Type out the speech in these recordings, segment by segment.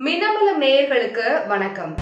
மின்னமலம் நேயர்களுக்கு வணக்கம்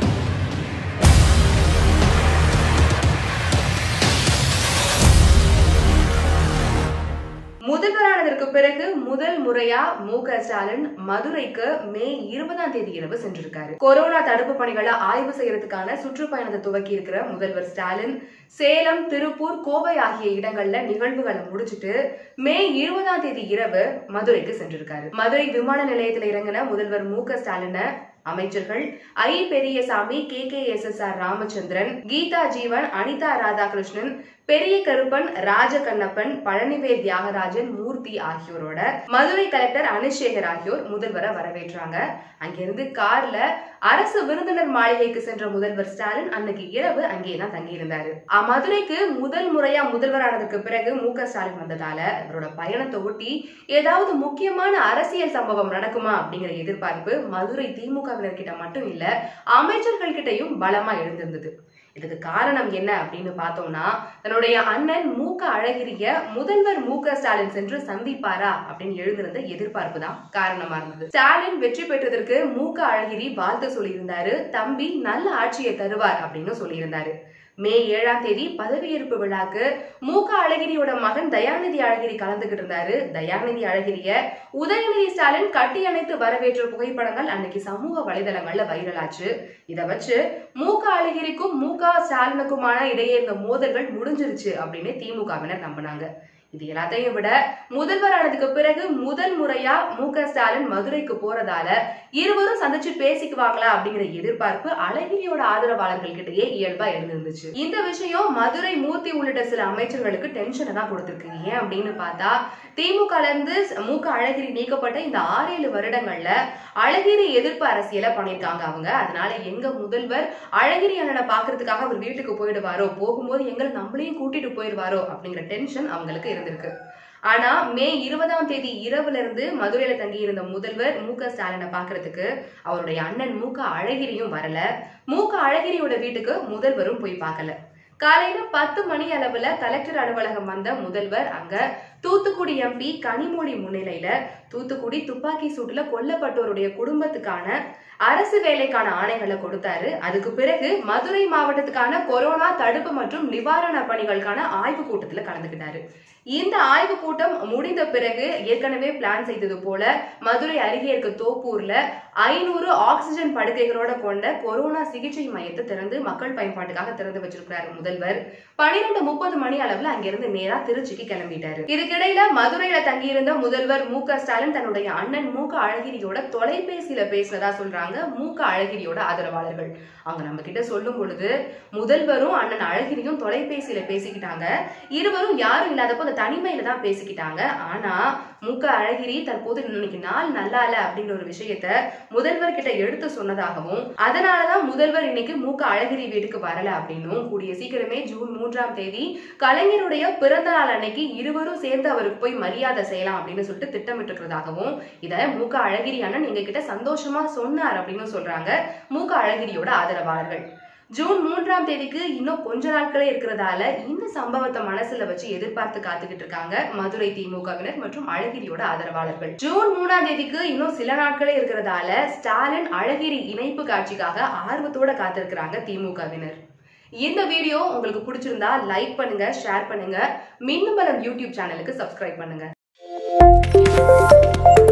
முதல்வரானதற்கு பிறகு முதல் முறையா மு க ஸ்டாலின் மதுரைக்கு மே இருபதாம் தேதி இரவு சென்றிருக்காரு கொரோனா தடுப்பு பணிகளை ஆய்வு செய்யறதுக்கான சுற்றுப்பயணத்தை துவக்கி இருக்கிற முதல்வர் ஸ்டாலின் சேலம் திருப்பூர் கோவை ஆகிய இடங்கள்ல நிகழ்வுகளை முடிச்சிட்டு மே இருபதாம் தேதி இரவு மதுரைக்கு சென்றிருக்காரு மதுரை விமான நிலையத்தில் இறங்கின முதல்வர் மு க ஸ்டாலினை அமைச்சர்கள் I Periyasamy K K S S R Ramachandran Geetha Jeevan Anitha Radhakrishnan Periyakaruppan Rajakannappan Palanivel Thiagarajan Moorthy ஆகியோரோட மதுரை கலெக்டர் அனுஷேகர் ஆகியோர் முதல்வரை வரவேற்றாங்க அங்கிருந்து கார்ல அரசு விருந்தினர் மாளிகைக்கு சென்ற முதல்வர் ஸ்டாலின் அன்னைக்கு இரவு அங்கேயே தான் தங்கியிருந்தாரு அ, மதுரைக்கு முதல் முறையா முதல்வரானதுக்கு பிறகு மு க ஸ்டாலின் வந்ததால அவரோட பயணத்தை ஒட்டி ஏதாவது முக்கியமான அரசியல் சம்பவம் நடக்குமா அப்படிங்கிற எதிர்பார்ப்பு மதுரை திமுகவினர் கிட்ட மட்டும் இல்ல அமைச்சர்கள் கிட்டயும் பலமா எழுந்திருந்தது இதுக்கு காரணம் என்ன அப்படின்னு பார்த்தோம்னா தன்னுடைய அண்ணன் மு க அழகிரிய முதல்வர் மு க ஸ்டாலின் சென்று சந்திப்பாரா அப்படின்னு எழுந்திருந்த எதிர்பார்ப்பு தான் காரணமா இருந்தது ஸ்டாலின் வெற்றி பெற்றதற்கு மு க அழகிரி வாழ்த்து சொல்லியிருந்தாரு தம்பி நல்ல ஆட்சியை தருவார் அப்படின்னு சொல்லியிருந்தாரு மே ஏழாம் தேதி பதவியேற்பு விழாக்கு மு க அழகிரியோட மகன் தயாநிதி அழகிரி கலந்துகிட்டு இருந்தாரு தயாநிதி அழகிரிய உதயநிதி ஸ்டாலின் கட்டி அணைத்து வரவேற்ற புகைப்படங்கள் அன்னைக்கு சமூக வலைதளங்கள்ல வைரலாச்சு இத வச்சு மு க அழகிரிக்கும் மு க ஸ்டாலினுக்குமான இடையே இருந்த மோதல்கள் முடிஞ்சிருச்சு அப்படின்னு திமுகவினர் நம்பினாங்க இது எல்லாத்தையும் விட முதல்வரானதுக்கு பிறகு முதல் முறையா மு க ஸ்டாலின் மதுரைக்கு போறதால இருவரும் சந்திச்சு பேசிக்குவாங்களா அப்படிங்கிற எதிர்பார்ப்பு அழகிரியோட ஆதரவாளர்கள் கிட்டயே இயல்பா எழுந்திருந்துச்சு இந்த விஷயம் மதுரை மூர்த்தி உள்ளிட்ட சில அமைச்சர்களுக்கு டென்ஷனை தான் கொடுத்திருக்கு ஏன் அப்படின்னு பார்த்தா திமுக இருந்து மு க அழகிரி நீக்கப்பட்ட இந்த ஆறேழு வருடங்கள்ல அழகிரி எதிர்ப்பு அரசியலை பண்ணிருக்காங்க அவங்க அதனால எங்க முதல்வர் அழகிரி அண்ணனை பாக்குறதுக்காக அவர் வீட்டுக்கு போயிடுவாரோ போகும்போது எங்களை நம்மளையும் கூட்டிட்டு போயிடுவாரோ அப்படிங்கிற டென்ஷன் அவங்களுக்கு இருந்திருக்கு ஆனா மே இருபதாம் தேதி இரவுல இருந்து மதுரையில தங்கி இருந்த முதல்வர் மு க ஸ்டாலினை பாக்குறதுக்கு அவருடைய அண்ணன் மு க அழகிரியும் வரல மு க அழகிரியோட வீட்டுக்கு முதல்வரும் போய் பார்க்கல காலையில பத்து மணி அளவுல கலெக்டர் அலுவலகம் வந்த முதல்வர் அங்க தூத்துக்குடி எம்பி கனிமொழி முன்னிலையில தூத்துக்குடி துப்பாக்கி சூட்டுல கொல்லப்பட்டோருடைய குடும்பத்துக்கான அரசு வேலைக்கான ஆணைகளை கொடுத்தாரு அதுக்கு பிறகு மதுரை மாவட்டத்துக்கான கொரோனா தடுப்பு மற்றும் நிவாரண பணிகளுக்கான ஆய்வு கூட்டத்துல கலந்துக்கிட்டாரு இந்த ஆய்வு கூட்டம் முடிந்த பிறகு ஏற்கனவே பிளான் செய்தது போல மதுரை அருகே இருக்க தோப்பூர்ல ஐநூறு ஆக்சிஜன் படுக்கைகளோட கொண்ட கொரோனா சிகிச்சை மையத்தை திறந்து மக்கள் பயன்பாட்டுக்காக திறந்து வச்சிருக்கிறாரு முதல்வர் பன்னிரெண்டு முப்பது மணி அளவுல அங்கிருந்து நேரா திருச்சிக்கு கிளம்பிட்டாரு இதுக்கிடையில மதுரையில தங்கியிருந்த முதல்வர் மு க ஸ்டாலின் தன்னுடைய அண்ணன் மு க அழகிரியோட தொலைபேசியில பேசினதா சொல்றாங்க மு க அழகிரியோட ஆதரவாளர்கள் அவங்க நம்ம கிட்ட சொல்லும் பொழுது முதல்வரும் அண்ணன் அழகிரியும் தொலைபேசியில பேசிக்கிட்டாங்க இருவரும் யாரும் இல்லாதப்போ அந்த தனிமையில தான் பேசிக்கிட்டாங்க ஆனா மு க அழகிரி தற்போது இன்னைக்கு நாள் நல்லா இல்ல அப்படின்ற ஒரு விஷயத்த முதல்வர் கிட்ட எடுத்து சொன்னதாகவும் அதனாலதான் முதல்வர் இன்னைக்கு மு க அழகிரி வீட்டுக்கு வரல அப்படின்னும் கூடிய சீக்கிரமே ஜூன் மூன்றாம் தேதி கலைஞருடைய பிறந்த நாள் அன்னைக்கு இருவரும் சேர்ந்து அவருக்கு போய் மரியாதை செய்யலாம் அப்படின்னு சொல்லிட்டு திட்டமிட்டு இருக்கிறதாகவும் இத மு க அழகிரி அண்ணன் எங்க கிட்ட சந்தோஷமா சொன்னார் அப்படின்னு சொல்றாங்க மு க அழகிரியோட ஆதரவாளர்கள் ஜூன் மூன்றாம் தேதிக்கு இன்னும் கொஞ்ச நாட்களே இருக்கிறதால இந்த சம்பவத்தை மனசுல வச்சு எதிர்பார்த்து காத்துக்கிட்டு இருக்காங்க மதுரை திமுகவினர் மற்றும் அழகிரியோட ஆதரவாளர்கள் ஜூன் மூணாம் தேதிக்கு இன்னும் சில நாட்களே இருக்கிறதால ஸ்டாலின் அழகிரி இணைப்பு காட்சிக்காக ஆர்வத்தோட காத்திருக்கிறாங்க திமுகவினர் இந்த வீடியோ உங்களுக்கு பிடிச்சிருந்தா லைக் பண்ணுங்க ஷேர் பண்ணுங்க மின்னம்பலம் யூடியூப் சேனலுக்கு சப்ஸ்கிரைப் பண்ணுங்க